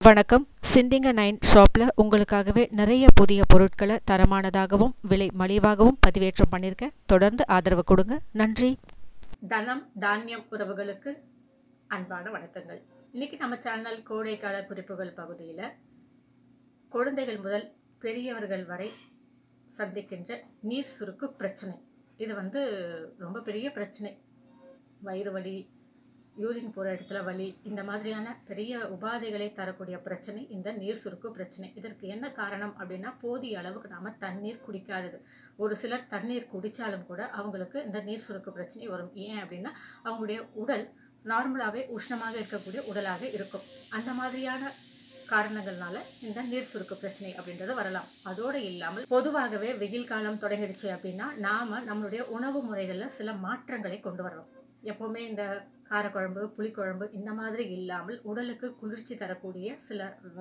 வணக்கம் சிந்திங்க நைன் ஷாப்பில் உங்களுக்காகவே நிறைய புதிய பொருட்களை தரமானதாகவும் விலை மலிவாகவும் பதிவேற்றம் பண்ணியிருக்கேன் தொடர்ந்து ஆதரவு கொடுங்க நன்றி தனம் தானியம் உறவுகளுக்கு அன்பான வணக்கங்கள் இன்னைக்கு நம்ம சேனல் கோடைக்கால குறிப்புகள் பகுதியில் குழந்தைகள் முதல் பெரியவர்கள் வரை சந்திக்கின்ற நீர் சுருக்கு பிரச்சனை இது வந்து ரொம்ப பெரிய பிரச்சனை வயிறு வலி யூரின் போகிற இடத்துல வலி இந்த மாதிரியான பெரிய உபாதைகளை தரக்கூடிய பிரச்சனை இந்த நீர் சுருக்கு பிரச்சனை இதற்கு என்ன காரணம் அப்படின்னா போதிய அளவுக்கு நாம் தண்ணீர் குடிக்காதது ஒரு சிலர் தண்ணீர் குடித்தாலும் கூட அவங்களுக்கு இந்த நீர் சுருக்கு பிரச்சனை வரும் ஏன் அப்படின்னா அவங்களுடைய உடல் நார்மலாகவே உஷ்ணமாக இருக்கக்கூடிய உடலாக இருக்கும் அந்த மாதிரியான காரணங்கள்னால இந்த நீர் சுருக்கு பிரச்சனை அப்படின்றது வரலாம் அதோடு இல்லாமல் பொதுவாகவே வெயில் காலம் தொடங்கிடுச்சு அப்படின்னா நாம் நம்மளுடைய உணவு முறைகளில் சில மாற்றங்களை கொண்டு வரணும் எப்போவுமே இந்த காரக்குழம்பு புளிக்குழம்பு இந்த மாதிரி இல்லாமல் உடலுக்கு குளிர்ச்சி தரக்கூடிய சில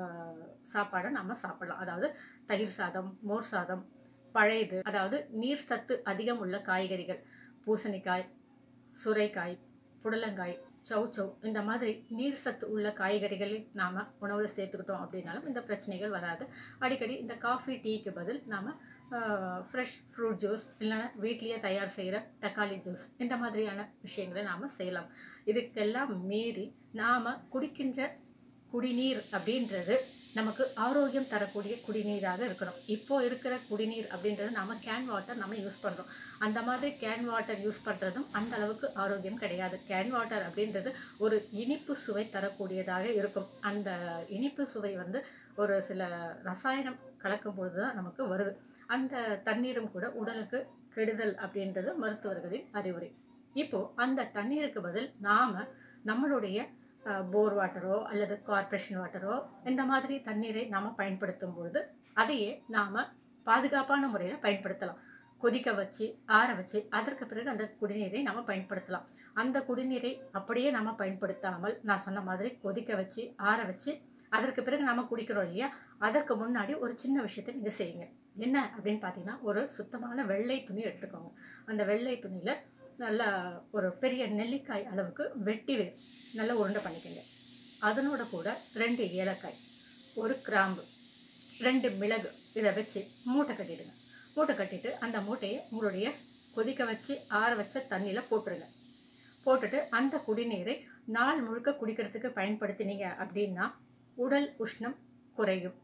சாப்பாடை நம்ம சாப்பிடலாம் அதாவது தயிர் சாதம் மோர் சாதம் பழையது அதாவது நீர் சத்து அதிகம் உள்ள காய்கறிகள் பூசணிக்காய் சுரைக்காய் புடலங்காய் சௌச்சௌ இந்த மாதிரி நீர் சத்து உள்ள காய்கறிகளை நாம் உணவில் சேர்த்துக்கிட்டோம் அப்படின்னாலும் இந்த பிரச்சனைகள் வராது அடிக்கடி இந்த காஃபி டீக்கு பதில் நாம் ஃப்ரெஷ் ஃப்ரூட் ஜூஸ் இல்லைன்னா வீட்லேயே தயார் செய்கிற தக்காளி ஜூஸ் இந்த மாதிரியான விஷயங்களை நாம் செய்யலாம் இதுக்கெல்லாம் மீறி நாம் குடிக்கின்ற குடிநீர் அப்படின்றது நமக்கு ஆரோக்கியம் தரக்கூடிய குடிநீராக இருக்கணும் இப்போ இருக்கிற குடிநீர் அப்படின்றது நம்ம கேன் வாட்டர் நம்ம யூஸ் பண்ணுறோம் அந்த மாதிரி கேன் வாட்டர் யூஸ் பண்ணுறதும் அந்த அளவுக்கு ஆரோக்கியம் கிடையாது கேன் வாட்டர் அப்படின்றது ஒரு இனிப்பு சுவை தரக்கூடியதாக இருக்கும் அந்த இனிப்பு சுவை வந்து ஒரு சில ரசாயனம் கலக்கும் பொழுது தான் நமக்கு வருது அந்த தண்ணீரும் கூட உடலுக்கு கெடுதல் அப்படின்றது மருத்துவர்களின் அறிவுரை இப்போது அந்த தண்ணீருக்கு பதில் நாம் நம்மளுடைய போர் வாட்டரோ அல்லது கார்பரேஷன் வாட்டரோ இந்த மாதிரி தண்ணீரை நாம் பயன்படுத்தும் பொழுது அதையே நாம் பாதுகாப்பான முறையில் பயன்படுத்தலாம் கொதிக்க வச்சு ஆற வச்சு அதற்கு பிறகு அந்த குடிநீரை நாம் பயன்படுத்தலாம் அந்த குடிநீரை அப்படியே நாம் பயன்படுத்தாமல் நான் சொன்ன மாதிரி கொதிக்க வச்சு ஆற வச்சு அதற்கு பிறகு நாம் குடிக்கிறோம் இல்லையா அதற்கு முன்னாடி ஒரு சின்ன விஷயத்தை நீங்கள் செய்யுங்க என்ன அப்படின்னு பார்த்தீங்கன்னா ஒரு சுத்தமான வெள்ளை துணி எடுத்துக்கோங்க அந்த வெள்ளை துணியில் நல்லா ஒரு பெரிய நெல்லிக்காய் அளவுக்கு வெட்டி வே நல்லா உருண்டை பண்ணிக்கோங்க அதனோட கூட ரெண்டு ஏலக்காய் ஒரு கிராம்பு ரெண்டு மிளகு இதை வச்சு மூட்டை கட்டிடுங்க மூட்டை கட்டிட்டு அந்த மூட்டையை உங்களுடைய கொதிக்க வச்சு ஆற வச்ச தண்ணியில் போட்டுருங்க போட்டுட்டு அந்த குடிநீரை நாள் முழுக்க குடிக்கிறதுக்கு பயன்படுத்தினீங்க அப்படின்னா உடல் உஷ்ணம் குறையும்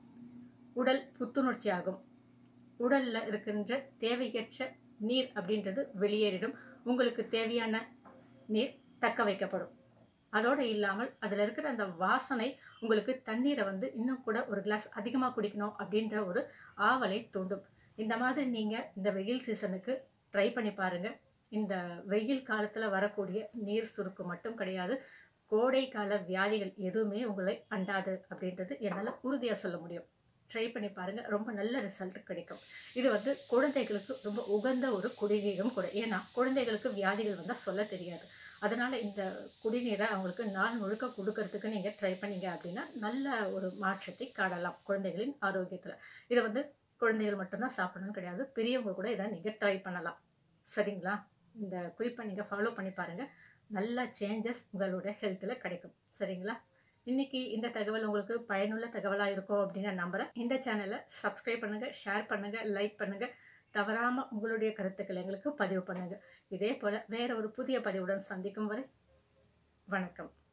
உடல் புத்துணர்ச்சி ஆகும் உடலில் இருக்கின்ற தேவையற்ற நீர் அப்படின்றது வெளியேறிடும் உங்களுக்கு தேவையான நீர் தக்க வைக்கப்படும் அதோடு இல்லாமல் அதில் இருக்கிற அந்த வாசனை உங்களுக்கு தண்ணீரை வந்து இன்னும் கூட ஒரு கிளாஸ் அதிகமாக குடிக்கணும் அப்படின்ற ஒரு ஆவலை தூண்டும் இந்த மாதிரி நீங்கள் இந்த வெயில் சீசனுக்கு ட்ரை பண்ணி பாருங்கள் இந்த வெயில் காலத்தில் வரக்கூடிய நீர் சுருக்கு மட்டும் கிடையாது கோடை கால வியாதிகள் எதுவுமே உங்களை அண்டாது அப்படின்றது என்னால் உறுதியாக சொல்ல முடியும் ட்ரை பண்ணி பாருங்கள் ரொம்ப நல்ல ரிசல்ட் கிடைக்கும் இது வந்து குழந்தைகளுக்கு ரொம்ப உகந்த ஒரு குடிநீரும் கூட ஏன்னா குழந்தைகளுக்கு வியாதிகள் வந்தால் சொல்ல தெரியாது அதனால் இந்த குடிநீரை அவங்களுக்கு நாள் முழுக்க கொடுக்கறதுக்கு நீங்கள் ட்ரை பண்ணீங்க அப்படின்னா நல்ல ஒரு மாற்றத்தை காணலாம் குழந்தைகளின் ஆரோக்கியத்தில் இதை வந்து குழந்தைகள் மட்டும்தான் சாப்பிடணும்னு கிடையாது பெரியவங்க கூட இதை நீங்கள் ட்ரை பண்ணலாம் சரிங்களா இந்த குறிப்பை நீங்கள் ஃபாலோ பண்ணி பாருங்கள் நல்ல சேஞ்சஸ் உங்களோட ஹெல்த்தில் கிடைக்கும் சரிங்களா இன்றைக்கி இந்த தகவல் உங்களுக்கு பயனுள்ள தகவலாக இருக்கும் அப்படின்னு நான் நம்புகிறேன் இந்த சேனலை சப்ஸ்கிரைப் பண்ணுங்கள் ஷேர் பண்ணுங்கள் லைக் பண்ணுங்கள் தவறாமல் உங்களுடைய கருத்துக்களை எங்களுக்கு பதிவு பண்ணுங்கள் இதே போல் வேறு ஒரு புதிய பதிவுடன் சந்திக்கும் வரை வணக்கம்